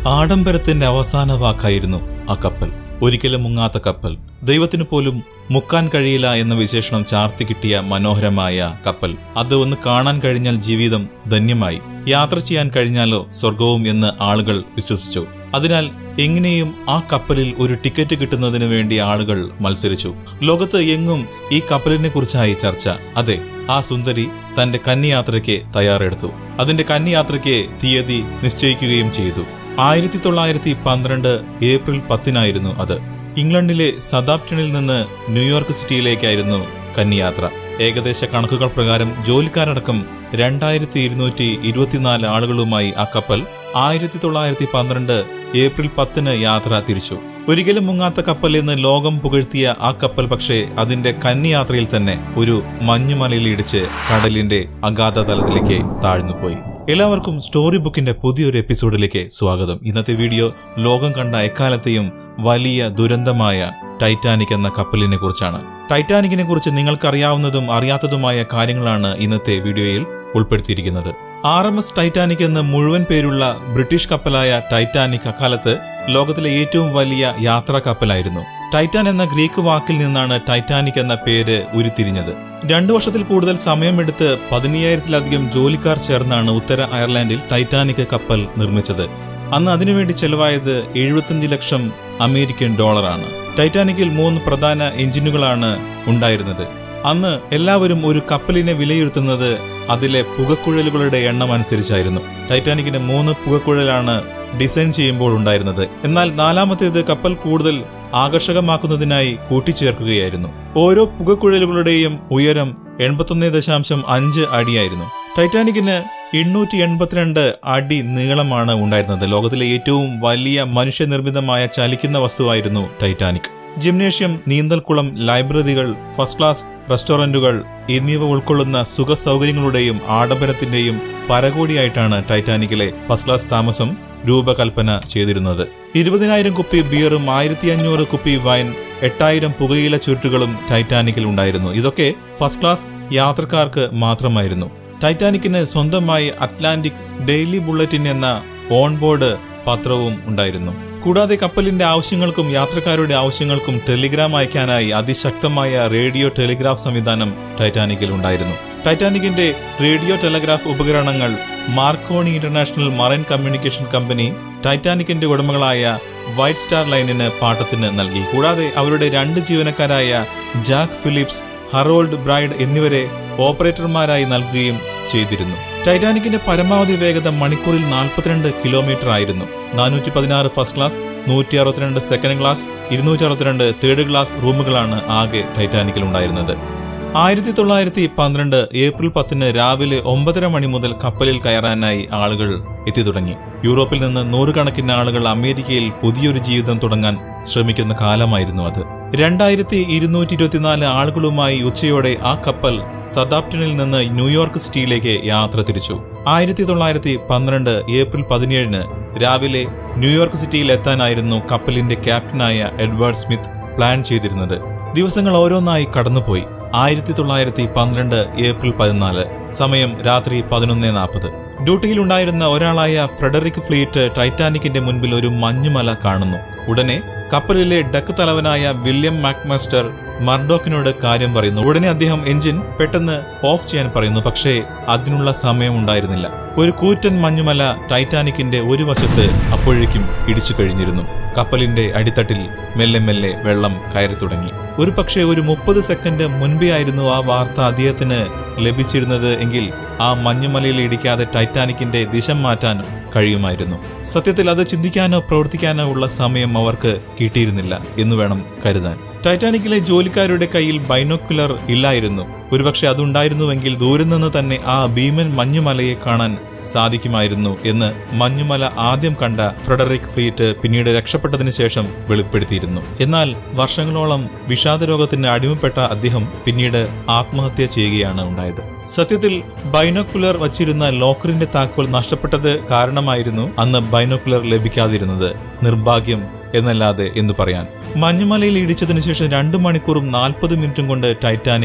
ആഡംബരത്തിന്റെ അവസാന വാക്കായിരുന്നു ആ കപ്പൽ ഒരിക്കലും മുങ്ങാത്ത കപ്പൽ ദൈവത്തിന് പോലും മുക്കാൻ കഴിയില്ല എന്ന വിശേഷണം ചാർത്തി കിട്ടിയ മനോഹരമായ കപ്പൽ അത് ഒന്ന് കാണാൻ കഴിഞ്ഞാൽ ജീവിതം ധന്യമായി യാത്ര ചെയ്യാൻ കഴിഞ്ഞാലോ സ്വർഗവും എന്ന് ആളുകൾ വിശ്വസിച്ചു അതിനാൽ എങ്ങനെയും ആ കപ്പലിൽ ഒരു ടിക്കറ്റ് കിട്ടുന്നതിന് വേണ്ടി ആളുകൾ മത്സരിച്ചു ലോകത്ത് എങ്ങും ഈ കപ്പലിനെ കുറിച്ചായി ചർച്ച അതെ ആ സുന്ദരി തന്റെ കന്നിയാത്രയ്ക്ക് തയ്യാറെടുത്തു അതിന്റെ കന്നിയാത്രയ്ക്ക് തീയതി നിശ്ചയിക്കുകയും ചെയ്തു ആയിരത്തി തൊള്ളായിരത്തി പന്ത്രണ്ട് ഏപ്രിൽ പത്തിനായിരുന്നു അത് ഇംഗ്ലണ്ടിലെ സതാപ്റ്റണിൽ നിന്ന് ന്യൂയോർക്ക് സിറ്റിയിലേക്കായിരുന്നു കന്നിയാത്ര ഏകദേശ കണക്കുകൾ പ്രകാരം ജോലിക്കാരടക്കം രണ്ടായിരത്തി ഇരുന്നൂറ്റി ഇരുപത്തിനാല് ആളുകളുമായി ആ കപ്പൽ ആയിരത്തി തൊള്ളായിരത്തി പന്ത്രണ്ട് ഏപ്രിൽ പത്തിന് യാത്ര തിരിച്ചു ഒരിക്കലും മുങ്ങാത്ത കപ്പൽ എന്ന് ലോകം പുകഴ്ത്തിയ ആ കപ്പൽ പക്ഷേ അതിന്റെ കന്നിയാത്രയിൽ തന്നെ ഒരു മഞ്ഞുമലയിൽ ഇടിച്ച് കടലിന്റെ അഗാധ തലത്തിലേക്ക് താഴ്ന്നുപോയി എല്ലാവർക്കും സ്റ്റോറി ബുക്കിന്റെ പുതിയൊരു എപ്പിസോഡിലേക്ക് സ്വാഗതം ഇന്നത്തെ വീഡിയോ ലോകം കണ്ട എക്കാലത്തെയും വലിയ ദുരന്തമായ ടൈറ്റാനിക് എന്ന കപ്പലിനെ കുറിച്ചാണ് ടൈറ്റാനിക്കിനെ കുറിച്ച് നിങ്ങൾക്കറിയാവുന്നതും അറിയാത്തതുമായ കാര്യങ്ങളാണ് ഇന്നത്തെ വീഡിയോയിൽ ഉൾപ്പെടുത്തിയിരിക്കുന്നത് ആർ എം എസ് ടൈറ്റാനിക് എന്ന് മുഴുവൻ പേരുള്ള ബ്രിട്ടീഷ് കപ്പലായ ടൈറ്റാനിക് അക്കാലത്ത് ലോകത്തിലെ ഏറ്റവും വലിയ യാത്രാ കപ്പലായിരുന്നു ടൈറ്റാൻ എന്ന ഗ്രീക്ക് വാക്കിൽ നിന്നാണ് ടൈറ്റാനിക് എന്ന പേര് ഉരുത്തിരിഞ്ഞത് രണ്ടു വർഷത്തിൽ കൂടുതൽ സമയമെടുത്ത് പതിനയ്യായിരത്തിലധികം ജോലിക്കാർ ചേർന്നാണ് ഉത്തര അയർലാൻഡിൽ ടൈറ്റാനിക് കപ്പൽ നിർമ്മിച്ചത് അന്ന് അതിനുവേണ്ടി ചെലവായത് എഴുപത്തഞ്ച് ലക്ഷം അമേരിക്കൻ ഡോളറാണ് ടൈറ്റാനിക്കിൽ മൂന്ന് പ്രധാന എഞ്ചിനുകളാണ് ഉണ്ടായിരുന്നത് അന്ന് എല്ലാവരും ഒരു കപ്പലിനെ വിലയിരുത്തുന്നത് അതിലെ പുകക്കുഴലുകളുടെ എണ്ണം അനുസരിച്ചായിരുന്നു ടൈറ്റാനിക്കിന് മൂന്ന് പുകക്കുഴലാണ് ഡിസൈൻ ചെയ്യുമ്പോൾ ഉണ്ടായിരുന്നത് എന്നാൽ നാലാമത്തേത് കപ്പൽ കൂടുതൽ ആകർഷകമാക്കുന്നതിനായി കൂട്ടിച്ചേർക്കുകയായിരുന്നു ഓരോ പുകക്കുഴലുകളുടെയും ഉയരം എൺപത്തൊന്ന് ദശാംശം അഞ്ച് അടിയായിരുന്നു ടൈറ്റാനിക്കിന് എണ്ണൂറ്റി എൺപത്തിരണ്ട് അടി നീളമാണ് ഉണ്ടായിരുന്നത് ലോകത്തിലെ ഏറ്റവും വലിയ മനുഷ്യനിർമ്മിതമായ ചലിക്കുന്ന വസ്തുവായിരുന്നു ടൈറ്റാനിക് ജിംനേഷ്യം നീന്തൽക്കുളം ലൈബ്രറികൾ ഫസ്റ്റ് ക്ലാസ് റെസ്റ്റോറന്റുകൾ എന്നിവ ഉൾക്കൊള്ളുന്ന സുഖ സൗകര്യങ്ങളുടെയും ആഡംബരത്തിന്റെയും പരകോടിയായിട്ടാണ് ടൈറ്റാനിക്കിലെ ഫസ്റ്റ് ക്ലാസ് താമസം രൂപകൽപ്പന ചെയ്തിരുന്നത് ഇരുപതിനായിരം കുപ്പി ബിയറും ആയിരത്തി അഞ്ഞൂറ് കുപ്പി വൈൻ എട്ടായിരം പുകയില ചുരുട്ടുകളും ടൈറ്റാനിക്കിൽ ഉണ്ടായിരുന്നു ഇതൊക്കെ ഫസ്റ്റ് ക്ലാസ് യാത്രക്കാർക്ക് മാത്രമായിരുന്നു ടൈറ്റാനിക്കിന് സ്വന്തമായി അറ്റ്ലാന്റിക് ഡെയിലി ബുള്ളറ്റിൻ എന്ന ഓൺബോർഡ് പത്രവും ഉണ്ടായിരുന്നു കൂടാതെ കപ്പലിന്റെ ആവശ്യങ്ങൾക്കും യാത്രക്കാരുടെ ആവശ്യങ്ങൾക്കും ടെലിഗ്രാം അയക്കാനായി അതിശക്തമായ റേഡിയോ ടെലിഗ്രാഫ് സംവിധാനം ടൈറ്റാനിക്കിൽ ഉണ്ടായിരുന്നു ടൈറ്റാനിക്കിന്റെ റേഡിയോ ടെലിഗ്രാഫ് ഉപകരണങ്ങൾ Marconi international marine communication company ടൈറ്റാനിക്കിന്റെ ഉടമകളായ വൈറ്റ് സ്റ്റാർ ലൈനിന് പാട്ടത്തിന് നൽകി കൂടാതെ അവരുടെ രണ്ട് ജീവനക്കാരായ ജാക്ക് ഫിലിപ്സ് ഹറോൾഡ് ബ്രൈഡ് എന്നിവരെ ഓപ്പറേറ്റർമാരായി നൽകുകയും ചെയ്തിരുന്നു ടൈറ്റാനിക്കിന്റെ പരമാവധി വേഗത മണിക്കൂറിൽ നാൽപ്പത്തിരണ്ട് കിലോമീറ്റർ ആയിരുന്നു നാനൂറ്റി പതിനാറ് ഫസ്റ്റ് ക്ലാസ് നൂറ്റി അറുപത്തിരണ്ട് സെക്കൻഡ് ക്ലാസ് ഇരുന്നൂറ്റി അറുപത്തിരണ്ട് തേർഡ് ക്ലാസ് റൂമുകളാണ് ആകെ ടൈറ്റാനിക്കിൽ ഉണ്ടായിരുന്നത് ആയിരത്തി തൊള്ളായിരത്തി പന്ത്രണ്ട് ഏപ്രിൽ പത്തിന് രാവിലെ ഒമ്പതര മണി മുതൽ കപ്പലിൽ കയറാനായി ആളുകൾ എത്തി തുടങ്ങി യൂറോപ്പിൽ നിന്ന് നൂറുകണക്കിന് ആളുകൾ അമേരിക്കയിൽ പുതിയൊരു ജീവിതം തുടങ്ങാൻ ശ്രമിക്കുന്ന കാലമായിരുന്നു അത് രണ്ടായിരത്തി ഇരുന്നൂറ്റി ഇരുപത്തിനാല് ആളുകളുമായി ഉച്ചയോടെ ആ കപ്പൽ സതാപ്റ്റണിൽ നിന്ന് ന്യൂയോർക്ക് സിറ്റിയിലേക്ക് യാത്ര തിരിച്ചു ആയിരത്തി തൊള്ളായിരത്തി പന്ത്രണ്ട് ഏപ്രിൽ പതിനേഴിന് രാവിലെ ന്യൂയോർക്ക് സിറ്റിയിൽ എത്താനായിരുന്നു കപ്പലിന്റെ ക്യാപ്റ്റനായ എഡ്വേർഡ് സ്മിത്ത് പ്ലാൻ ചെയ്തിരുന്നത് ദിവസങ്ങൾ ഓരോന്നായി കടന്നുപോയി ആയിരത്തി തൊള്ളായിരത്തി പന്ത്രണ്ട് ഏപ്രിൽ പതിനാല് സമയം രാത്രി പതിനൊന്ന് നാൽപ്പത് ഡ്യൂട്ടിയിലുണ്ടായിരുന്ന ഒരാളായ ഫ്രെഡറിക് ഫ്ലീറ്റ് ടൈറ്റാനിക്കിന്റെ മുൻപിൽ ഒരു മഞ്ഞുമല കാണുന്നു ഉടനെ കപ്പലിലെ ഡക്ക് തലവനായ വില്യം മാക്മാസ്റ്റർ മർഡോക്കിനോട് കാര്യം പറയുന്നു ഉടനെ അദ്ദേഹം എഞ്ചിൻ പെട്ടെന്ന് ഓഫ് ചെയ്യാൻ പറയുന്നു പക്ഷേ അതിനുള്ള സമയം ഉണ്ടായിരുന്നില്ല ഒരു കൂറ്റൻ മഞ്ഞുമല ടൈറ്റാനിക്കിന്റെ ഒരു വശത്ത് അപ്പോഴേക്കും ഇടിച്ചു കഴിഞ്ഞിരുന്നു കപ്പലിന്റെ അടിത്തട്ടിൽ മെല്ലെ മെല്ലെ വെള്ളം കയറി തുടങ്ങി ഒരു പക്ഷേ ഒരു മുപ്പത് സെക്കൻഡ് മുൻപേ ആയിരുന്നു ആ വാർത്ത അദ്ദേഹത്തിന് ലഭിച്ചിരുന്നത് എങ്കിൽ ആ മഞ്ഞുമലയിൽ ഇടിക്കാതെ ടൈറ്റാനിക്കിന്റെ ദിശ മാറ്റാൻ കഴിയുമായിരുന്നു സത്യത്തിൽ അത് ചിന്തിക്കാനോ പ്രവർത്തിക്കാനോ ഉള്ള സമയം അവർക്ക് കിട്ടിയിരുന്നില്ല എന്ന് വേണം കരുതാൻ ടൈറ്റാനിക്കിലെ ജോലിക്കാരുടെ കയ്യിൽ ബൈനോക്കുലർ ഇല്ലായിരുന്നു ഒരുപക്ഷെ അതുണ്ടായിരുന്നുവെങ്കിൽ ദൂരെ നിന്ന് തന്നെ ആ ഭീമൻ മഞ്ഞുമലയെ കാണാൻ സാധിക്കുമായിരുന്നു എന്ന് മഞ്ഞുമല ആദ്യം കണ്ട ഫ്രെഡറിക് ഫ്ലീറ്റ് പിന്നീട് രക്ഷപ്പെട്ടതിന് ശേഷം വെളിപ്പെടുത്തിയിരുന്നു എന്നാൽ വർഷങ്ങളോളം വിഷാദരോഗത്തിന് അടിമപ്പെട്ട അദ്ദേഹം പിന്നീട് ആത്മഹത്യ ചെയ്യുകയാണ് ഉണ്ടായത് സത്യത്തിൽ ബൈനോക്കുലർ വച്ചിരുന്ന ലോക്കറിന്റെ താക്കോൽ നഷ്ടപ്പെട്ടത് കാരണമായിരുന്നു അന്ന് ബൈനോക്കുലർ ലഭിക്കാതിരുന്നത് നിർഭാഗ്യം എന്നല്ലാതെ എന്ന് പറയാൻ മഞ്ഞുമലയിൽ ഇടിച്ചതിനു ശേഷം രണ്ടു മണിക്കൂറും നാൽപ്പത് മിനിറ്റും കൊണ്ട് ടൈറ്റാനിക്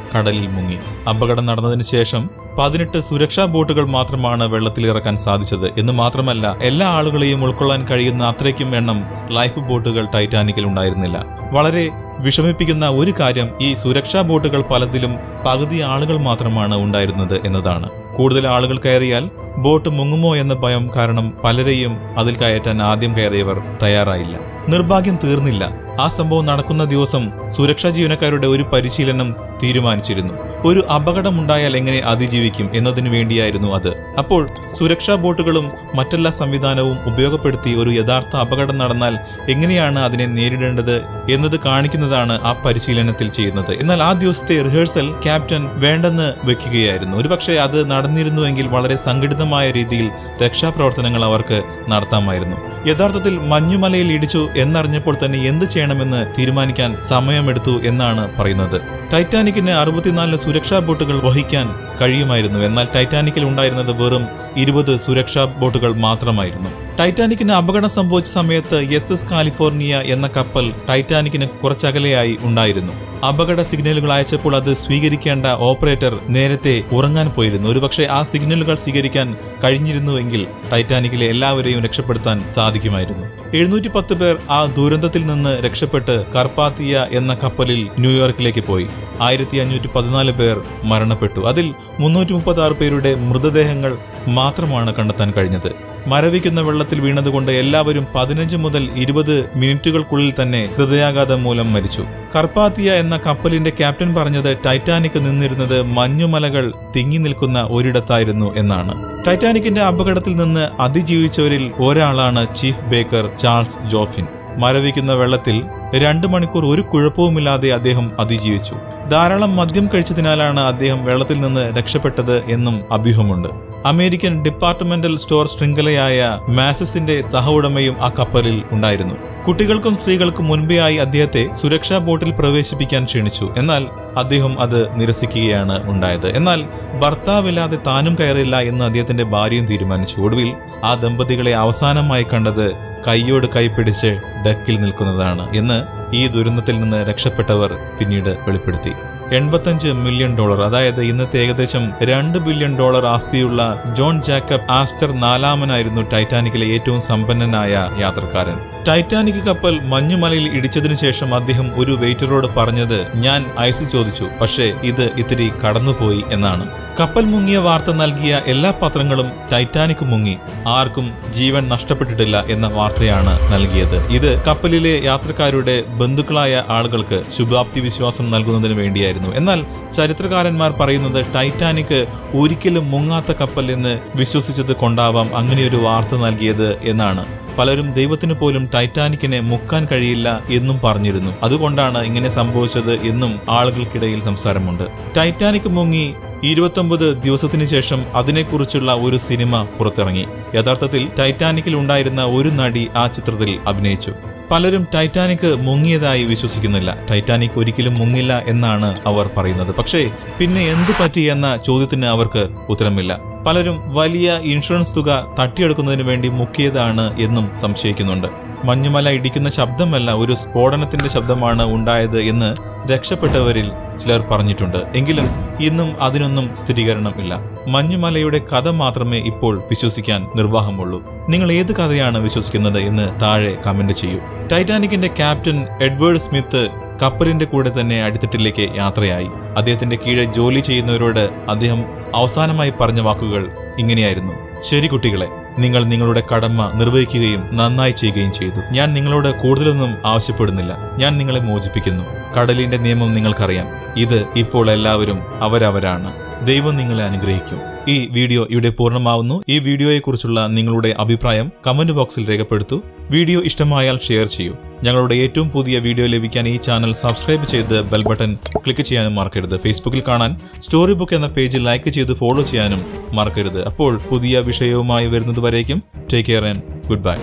കടലിൽ മുങ്ങി അപകടം നടന്നതിന് ശേഷം പതിനെട്ട് സുരക്ഷാ ബോട്ടുകൾ മാത്രമാണ് വെള്ളത്തിൽ ഇറക്കാൻ സാധിച്ചത് എന്ന് മാത്രമല്ല എല്ലാ ആളുകളെയും ഉൾക്കൊള്ളാൻ കഴിയുന്ന അത്രയ്ക്കും എണ്ണം ലൈഫ് ബോട്ടുകൾ ടൈറ്റാനിക്കിൽ ഉണ്ടായിരുന്നില്ല വളരെ വിഷമിപ്പിക്കുന്ന ഒരു കാര്യം ഈ സുരക്ഷാ ബോട്ടുകൾ പലതിലും പകുതി ആളുകൾ മാത്രമാണ് ഉണ്ടായിരുന്നത് എന്നതാണ് കൂടുതൽ ആളുകൾ കയറിയാൽ ബോട്ട് മുങ്ങുമോ എന്ന ഭയം കാരണം പലരെയും അതിൽ കയറ്റാൻ ആദ്യം കയറിയവർ തയ്യാറായില്ല നിർഭാഗ്യം തീർന്നില്ല ആ സംഭവം നടക്കുന്ന ദിവസം സുരക്ഷാ ജീവനക്കാരുടെ ഒരു പരിശീലനം തീരുമാനിച്ചിരുന്നു ഒരു അപകടമുണ്ടായാൽ എങ്ങനെ അതിജീവിക്കും എന്നതിനു വേണ്ടിയായിരുന്നു അത് അപ്പോൾ സുരക്ഷാ ബോട്ടുകളും മറ്റെല്ലാ സംവിധാനവും ഉപയോഗപ്പെടുത്തി ഒരു യഥാർത്ഥ അപകടം നടന്നാൽ എങ്ങനെയാണ് അതിനെ നേരിടേണ്ടത് എന്നത് കാണിക്കുന്നതാണ് ആ പരിശീലനത്തിൽ ചെയ്യുന്നത് എന്നാൽ ആ ദിവസത്തെ റിഹേഴ്സൽ ക്യാപ്റ്റൻ വേണ്ടെന്ന് വെക്കുകയായിരുന്നു ഒരുപക്ഷെ അത് നടന്നിരുന്നുവെങ്കിൽ വളരെ സംഘടിതമായ രീതിയിൽ രക്ഷാപ്രവർത്തനങ്ങൾ അവർക്ക് നടത്താമായിരുന്നു യഥാർത്ഥത്തിൽ മഞ്ഞുമലയിൽ ഇടിച്ചു എന്നറിഞ്ഞപ്പോൾ തന്നെ എന്ത് ചെയ്യണമെന്ന് തീരുമാനിക്കാൻ സമയമെടുത്തു എന്നാണ് പറയുന്നത് ടൈറ്റാനിക്കിന് അറുപത്തിനാല് സുരക്ഷാ ബോട്ടുകൾ വഹിക്കാൻ കഴിയുമായിരുന്നു എന്നാൽ ടൈറ്റാനിക്കിൽ ഉണ്ടായിരുന്നത് വെറും ഇരുപത് സുരക്ഷാ ബോട്ടുകൾ മാത്രമായിരുന്നു ടൈറ്റാനിക്കിന് അപകടം സംഭവിച്ച സമയത്ത് എസ് എസ് കാലിഫോർണിയ എന്ന കപ്പൽ ടൈറ്റാനിക്കിന് കുറച്ചകലെയായി ഉണ്ടായിരുന്നു അപകട സിഗ്നലുകൾ അയച്ചപ്പോൾ അത് സ്വീകരിക്കേണ്ട ഓപ്പറേറ്റർ നേരത്തെ ഉറങ്ങാൻ പോയിരുന്നു ഒരുപക്ഷെ ആ സിഗ്നലുകൾ സ്വീകരിക്കാൻ കഴിഞ്ഞിരുന്നുവെങ്കിൽ ടൈറ്റാനിക്കിലെ എല്ലാവരെയും രക്ഷപ്പെടുത്താൻ സാധിക്കുമായിരുന്നു എഴുന്നൂറ്റി പത്ത് പേർ ആ ദുരന്തത്തിൽ നിന്ന് രക്ഷപ്പെട്ട് കർപ്പാത്തിയ എന്ന കപ്പലിൽ ന്യൂയോർക്കിലേക്ക് പോയി ആയിരത്തി അഞ്ഞൂറ്റി പതിനാല് പേർ മരണപ്പെട്ടു അതിൽ മുന്നൂറ്റി മുപ്പത്തി ആറ് പേരുടെ മൃതദേഹങ്ങൾ മാത്രമാണ് കണ്ടെത്താൻ കഴിഞ്ഞത് മരവിക്കുന്ന വെള്ളത്തിൽ വീണതുകൊണ്ട് എല്ലാവരും പതിനഞ്ച് മുതൽ ഇരുപത് മിനിറ്റുകൾക്കുള്ളിൽ തന്നെ ഹൃദയാഘാതം മൂലം മരിച്ചു കർപ്പാത്തിയ എന്ന കപ്പലിന്റെ ക്യാപ്റ്റൻ പറഞ്ഞത് ടൈറ്റാനിക് നിന്നിരുന്നത് മഞ്ഞുമലകൾ തിങ്ങി നിൽക്കുന്ന ഒരിടത്തായിരുന്നു എന്നാണ് ടൈറ്റാനിക്കിന്റെ അപകടത്തിൽ നിന്ന് അതിജീവിച്ചവരിൽ ഒരാളാണ് ചീഫ് ബേക്കർ ചാൾസ് ജോഫിൻ മരവിക്കുന്ന വെള്ളത്തിൽ രണ്ടു മണിക്കൂർ ഒരു കുഴപ്പവുമില്ലാതെ അദ്ദേഹം അതിജീവിച്ചു ധാരാളം മദ്യം കഴിച്ചതിനാലാണ് അദ്ദേഹം വെള്ളത്തിൽ നിന്ന് രക്ഷപ്പെട്ടത് എന്നും അഭ്യൂഹമുണ്ട് അമേരിക്കൻ ഡിപ്പാർട്ട്മെന്റൽ സ്റ്റോർ ശൃംഖലയായ മാസസിന്റെ സഹ ഉടമയും ആ കപ്പലിൽ ഉണ്ടായിരുന്നു കുട്ടികൾക്കും സ്ത്രീകൾക്കും മുൻപേയായി അദ്ദേഹത്തെ സുരക്ഷാ ബോട്ടിൽ പ്രവേശിപ്പിക്കാൻ ക്ഷണിച്ചു എന്നാൽ അദ്ദേഹം അത് നിരസിക്കുകയാണ് ഉണ്ടായത് എന്നാൽ ഭർത്താവില്ലാതെ താനും കയറില്ല എന്ന് അദ്ദേഹത്തിന്റെ ഭാര്യയും തീരുമാനിച്ചു ഒടുവിൽ ആ ദമ്പതികളെ അവസാനമായി കണ്ടത് കൈയോട് കൈപിടിച്ച് ഡക്കിൽ നിൽക്കുന്നതാണ് എന്ന് ഈ ദുരന്തത്തിൽ നിന്ന് രക്ഷപ്പെട്ടവർ പിന്നീട് വെളിപ്പെടുത്തി എൺപത്തഞ്ച് മില്യൺ ഡോളർ അതായത് ഇന്നത്തെ ഏകദേശം രണ്ട് ബില്യൺ ഡോളർ ആസ്തിയുള്ള ജോൺ ജാക്കബ് ആസ്റ്റർ നാലാമനായിരുന്നു ടൈറ്റാനിക്കിലെ ഏറ്റവും സമ്പന്നനായ യാത്രക്കാരൻ ടൈറ്റാനിക് കപ്പൽ മഞ്ഞുമലയിൽ ഇടിച്ചതിനു ശേഷം അദ്ദേഹം ഒരു വെയിറ്ററോട് പറഞ്ഞത് ഞാൻ ഐസ് ചോദിച്ചു പക്ഷേ ഇത് ഇത്തിരി കടന്നുപോയി എന്നാണ് കപ്പൽ മുങ്ങിയ വാർത്ത നൽകിയ എല്ലാ പത്രങ്ങളും ടൈറ്റാനിക് മുങ്ങി ആർക്കും ജീവൻ നഷ്ടപ്പെട്ടിട്ടില്ല എന്ന വാർത്തയാണ് നൽകിയത് ഇത് കപ്പലിലെ യാത്രക്കാരുടെ ബന്ധുക്കളായ ആളുകൾക്ക് ശുഭാപ്തി വിശ്വാസം നൽകുന്നതിന് വേണ്ടിയായിരുന്നു എന്നാൽ ചരിത്രകാരന്മാർ പറയുന്നത് ടൈറ്റാനിക് ഒരിക്കലും മുങ്ങാത്ത കപ്പൽ എന്ന് വിശ്വസിച്ചത് കൊണ്ടാവാം അങ്ങനെയൊരു വാർത്ത നൽകിയത് എന്നാണ് പലരും ദൈവത്തിന് പോലും ടൈറ്റാനിക്കിനെ മുക്കാൻ കഴിയില്ല എന്നും പറഞ്ഞിരുന്നു അതുകൊണ്ടാണ് ഇങ്ങനെ സംഭവിച്ചത് എന്നും ആളുകൾക്കിടയിൽ സംസാരമുണ്ട് ടൈറ്റാനിക് മുങ്ങി ഇരുപത്തൊമ്പത് ദിവസത്തിനു ശേഷം അതിനെക്കുറിച്ചുള്ള ഒരു സിനിമ പുറത്തിറങ്ങി യഥാർത്ഥത്തിൽ ടൈറ്റാനിക്കിൽ ഉണ്ടായിരുന്ന ഒരു നടി ആ ചിത്രത്തിൽ അഭിനയിച്ചു പലരും ടൈറ്റാനിക് മുങ്ങിയതായി വിശ്വസിക്കുന്നില്ല ടൈറ്റാനിക് ഒരിക്കലും മുങ്ങില്ല എന്നാണ് അവർ പറയുന്നത് പക്ഷേ പിന്നെ എന്തു പറ്റി എന്ന ചോദ്യത്തിന് അവർക്ക് ഉത്തരമില്ല പലരും വലിയ ഇൻഷുറൻസ് തുക തട്ടിയെടുക്കുന്നതിന് വേണ്ടി മുക്കിയതാണ് എന്നും സംശയിക്കുന്നുണ്ട് മഞ്ഞുമല ഇടിക്കുന്ന ശബ്ദമല്ല ഒരു സ്ഫോടനത്തിന്റെ ശബ്ദമാണ് ഉണ്ടായത് എന്ന് രക്ഷപ്പെട്ടവരിൽ ചിലർ പറഞ്ഞിട്ടുണ്ട് എങ്കിലും ഇന്നും അതിനൊന്നും സ്ഥിരീകരണം ഇല്ല മഞ്ഞുമലയുടെ കഥ മാത്രമേ ഇപ്പോൾ വിശ്വസിക്കാൻ നിർവാഹമുള്ളൂ നിങ്ങൾ ഏത് കഥയാണ് വിശ്വസിക്കുന്നത് എന്ന് താഴെ കമന്റ് ചെയ്യൂ ടൈറ്റാനിക്കിന്റെ ക്യാപ്റ്റൻ എഡ്വേർഡ് സ്മിത്ത് കപ്പലിന്റെ കൂടെ തന്നെ അടിത്തട്ടിലേക്ക് യാത്രയായി അദ്ദേഹത്തിന്റെ കീഴെ ജോലി ചെയ്യുന്നവരോട് അദ്ദേഹം അവസാനമായി പറഞ്ഞ വാക്കുകൾ ഇങ്ങനെയായിരുന്നു ശരി കുട്ടികളെ നിങ്ങൾ നിങ്ങളുടെ കടമ നിർവഹിക്കുകയും നന്നായി ചെയ്യുകയും ചെയ്തു ഞാൻ നിങ്ങളോട് കൂടുതലൊന്നും ആവശ്യപ്പെടുന്നില്ല ഞാൻ നിങ്ങളെ മോചിപ്പിക്കുന്നു കടലിന്റെ നിയമം നിങ്ങൾക്കറിയാം ഇത് ഇപ്പോൾ എല്ലാവരും അവരവരാണ് ദൈവം നിങ്ങളെ അനുഗ്രഹിക്കും ഈ വീഡിയോ ഇവിടെ പൂർണ്ണമാവുന്നു ഈ വീഡിയോയെക്കുറിച്ചുള്ള നിങ്ങളുടെ അഭിപ്രായം കമന്റ് ബോക്സിൽ രേഖപ്പെടുത്തൂ വീഡിയോ ഇഷ്ടമായാൽ ഷെയർ ചെയ്യൂ ഞങ്ങളുടെ ഏറ്റവും പുതിയ വീഡിയോ ലഭിക്കാൻ ഈ ചാനൽ സബ്സ്ക്രൈബ് ചെയ്ത് ബെൽ ബട്ടൺ ക്ലിക്ക് ചെയ്യാനും മറക്കരുത് ഫേസ്ബുക്കിൽ കാണാൻ സ്റ്റോറി ബുക്ക് എന്ന പേജ് ലൈക്ക് ചെയ്ത് ഫോളോ ചെയ്യാനും മറക്കരുത് അപ്പോൾ പുതിയ വിഷയവുമായി വരുന്നതുവരേക്കും take care and good by